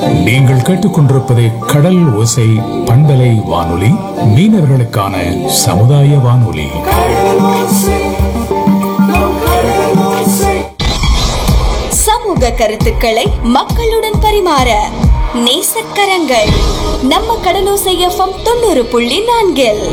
நீங்கள் கேட்டுக்கொண்டிருப்பது கடல் ஓசை பண்பலை வானொலி மீனவர்களுக்கான சமுதாய வானொலி சமூக கருத்துக்களை மக்களுடன் பரிமாற நேசக்கரங்கள் நம்ம கடலோசை எஃப்எம் தொண்ணூறு புள்ளி நான்கில்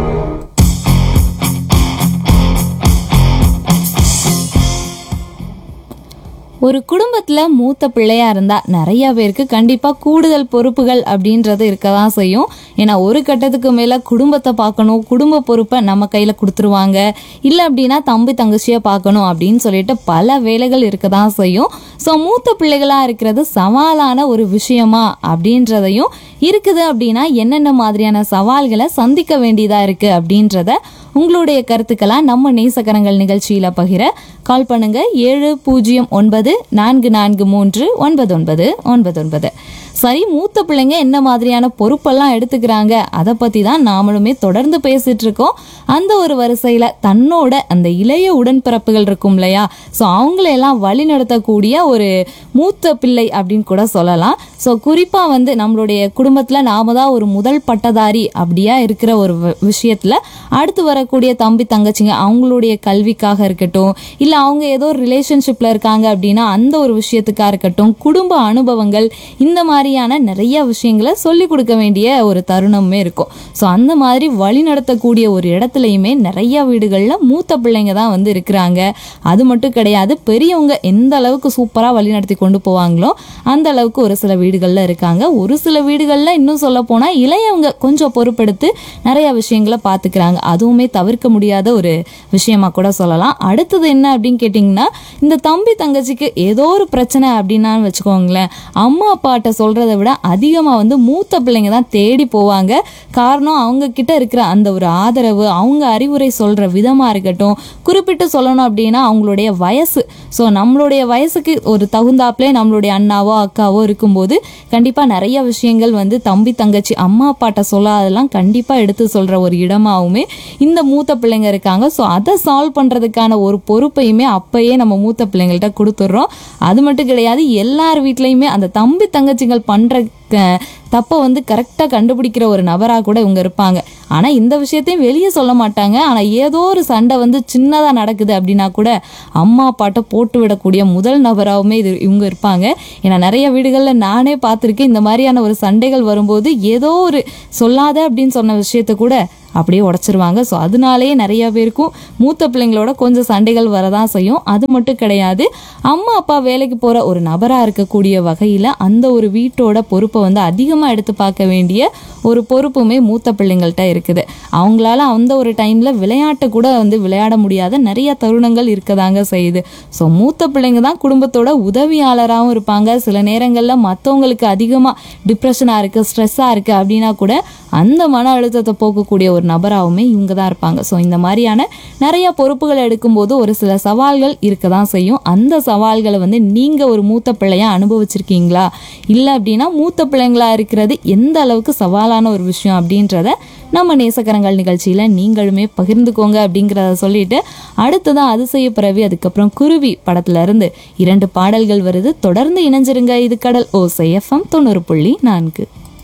ஒரு குடும்பத்துல மூத்த பிள்ளையா இருந்தா நிறைய பேருக்கு கண்டிப்பா கூடுதல் பொறுப்புகள் அப்படின்றது இருக்க தான் செய்யும் ஏன்னா ஒரு கட்டத்துக்கு மேல குடும்பத்தை பார்க்கணும் குடும்ப பொறுப்பை நம்ம கையில கொடுத்துருவாங்க இல்ல அப்படின்னா தம்பி தங்கச்சியை பார்க்கணும் அப்படின்னு சொல்லிட்டு பல வேலைகள் இருக்க தான் செய்யும் ஸோ மூத்த பிள்ளைகளா இருக்கிறது சவாலான ஒரு விஷயமா அப்படின்றதையும் இருக்குது அப்படின்னா என்னென்ன மாதிரியான சவால்களை சந்திக்க வேண்டியதா இருக்கு அப்படின்றத உங்களுடைய கருத்துக்களா நம்ம நேசக்கரங்கள் நிகழ்ச்சியில பகிர கால் பண்ணுங்க ஏழு பூஜ்ஜியம் ஒன்பது நான்கு நான்கு மூன்று ஒன்பது ஒன்பது ஒன்பது ஒன்பது சரி மூத்த பிள்ளைங்க என்ன மாதிரியான பொறுப்பெல்லாம் எடுத்துக்கிறாங்க அதை பத்தி தான் நாமளுமே தொடர்ந்து பேசிட்டு இருக்கோம் அந்த ஒரு வரிசையில தன்னோட அந்த இளைய உடன்பிறப்புகள் இருக்கும் இல்லையா ஸோ அவங்களையெல்லாம் வழி நடத்தக்கூடிய ஒரு மூத்த பிள்ளை அப்படின்னு கூட சொல்லலாம் ஸோ குறிப்பா வந்து நம்மளுடைய குடும்பத்துல நாம தான் ஒரு முதல் பட்டதாரி அப்படியா இருக்கிற ஒரு வ- விஷயத்துல அடுத்து வரக்கூடிய தம்பி தங்கச்சிங்க அவங்களுடைய கல்விக்காக இருக்கட்டும் இல்ல அவங்க ஏதோ ஒரு ரிலேஷன்ஷிப்ல இருக்காங்க அப்படின்னா அந்த ஒரு விஷயத்துக்காக இருக்கட்டும் குடும்ப அனுபவங்கள் இந்த மாதிரியான நிறைய விஷயங்களை சொல்லி கொடுக்க வேண்டிய ஒரு தருணமே இருக்கும் ஸோ அந்த மாதிரி வழி நடத்தக்கூடிய ஒரு இடத்துலையுமே நிறைய வீடுகளில் மூத்த பிள்ளைங்க தான் வந்து இருக்கிறாங்க அது மட்டும் கிடையாது பெரியவங்க எந்த அளவுக்கு சூப்பராக வழி நடத்தி கொண்டு போவாங்களோ அந்த அளவுக்கு ஒரு சில வீடுகளில் இருக்காங்க ஒரு சில வீடுகளில் இன்னும் சொல்ல போனால் இளையவங்க கொஞ்சம் பொறுப்பெடுத்து நிறைய விஷயங்களை பார்த்துக்கிறாங்க அதுவுமே தவிர்க்க முடியாத ஒரு விஷயமா கூட சொல்லலாம் அடுத்தது என்ன அப்படின்னு கேட்டிங்கன்னா இந்த தம்பி தங்கச்சிக்கு ஏதோ ஒரு பிரச்சனை அப்படின்னான்னு வச்சுக்கோங்களேன் அம்மா அப்பாட்ட சொல்றதை விட அதிகமாக வந்து மூத்த பிள்ளைங்க தான் தேடி போவாங்க காரணம் அவங்க கிட்ட இருக்கிற அந்த ஒரு ஆதரவு அவங்க அறிவுரை சொல்ற விதமா இருக்கட்டும் குறிப்பிட்டு சொல்லணும் அப்படின்னா அவங்களுடைய வயசு ஸோ நம்மளுடைய வயசுக்கு ஒரு தகுந்தாப்புலே நம்மளுடைய அண்ணாவோ அக்காவோ இருக்கும்போது கண்டிப்பா நிறைய விஷயங்கள் வந்து தம்பி தங்கச்சி அம்மா அப்பாட்ட சொல்லாதெல்லாம் கண்டிப்பா எடுத்து சொல்ற ஒரு இடமாவுமே இந்த மூத்த பிள்ளைங்க இருக்காங்க ஸோ அதை சால்வ் பண்றதுக்கான ஒரு பொறுப்பையுமே அப்பயே நம்ம மூத்த பிள்ளைங்கள்ட்ட கொடுத்துட்றோம் அது மட்டும் கிடையாது எல்லார் வீட்லயுமே அந்த தம்பி தங்கச்சிகள் பண்ற க- தப்பை வந்து கரெக்டாக கண்டுபிடிக்கிற ஒரு நபராக கூட இவங்க இருப்பாங்க ஆனால் இந்த விஷயத்தையும் வெளியே சொல்ல மாட்டாங்க ஆனால் ஏதோ ஒரு சண்டை வந்து சின்னதாக நடக்குது அப்படின்னா கூட அம்மா அப்பாட்ட போட்டு விடக்கூடிய முதல் நபராகவுமே இது இவங்க இருப்பாங்க ஏன்னா நிறைய வீடுகளில் நானே பார்த்துருக்கேன் இந்த மாதிரியான ஒரு சண்டைகள் வரும்போது ஏதோ ஒரு சொல்லாத அப்படின்னு சொன்ன விஷயத்த கூட அப்படியே உடச்சிருவாங்க ஸோ அதனாலேயே நிறைய பேருக்கும் மூத்த பிள்ளைங்களோட கொஞ்சம் சண்டைகள் வரதான் செய்யும் அது மட்டும் கிடையாது அம்மா அப்பா வேலைக்கு போகிற ஒரு நபராக இருக்கக்கூடிய வகையில் அந்த ஒரு வீட்டோட பொறுப்பை வந்து அதிகமாக எடுத்து பார்க்க வேண்டிய ஒரு பொறுப்புமே மூத்த பிள்ளைங்கள்ட்ட இருக்குது அவங்களால அந்த ஒரு டைமில் விளையாட்டை கூட வந்து விளையாட முடியாத நிறைய தருணங்கள் இருக்கதாங்க செய்யுது ஸோ மூத்த பிள்ளைங்க தான் குடும்பத்தோட உதவியாளராகவும் இருப்பாங்க சில நேரங்களில் மற்றவங்களுக்கு அதிகமாக டிப்ரெஷனாக இருக்குது ஸ்ட்ரெஸ்ஸாக இருக்குது அப்படின்னா கூட அந்த மன அழுத்தத்தை போக்கக்கூடிய ஒரு நபராகவுமே இவங்க தான் இருப்பாங்க ஸோ இந்த மாதிரியான நிறைய பொறுப்புகள் எடுக்கும்போது ஒரு சில சவால்கள் இருக்க தான் செய்யும் அந்த சவால்களை வந்து நீங்கள் ஒரு மூத்த பிள்ளையா அனுபவிச்சிருக்கீங்களா இல்லை அப்படின்னா மூத்த பிள்ளைங்களா இருக்கிறது எந்த அளவுக்கு சவாலான ஒரு விஷயம் அப்படின்றத நம்ம நேசக்கரங்கள் நிகழ்ச்சியில் நீங்களுமே பகிர்ந்துக்கோங்க அப்படிங்கிறத சொல்லிட்டு அடுத்ததான் அதிசய பிறவி அதுக்கப்புறம் குருவி படத்துல இருந்து இரண்டு பாடல்கள் வருது தொடர்ந்து இணைஞ்சிருங்க இது கடல் ஓசை எஃப்எம் தொண்ணூறு புள்ளி நான்கு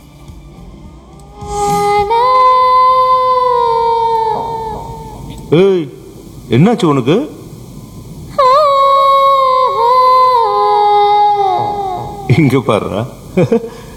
ஏய் என்னாச்சு உனக்கு இங்க பாருடா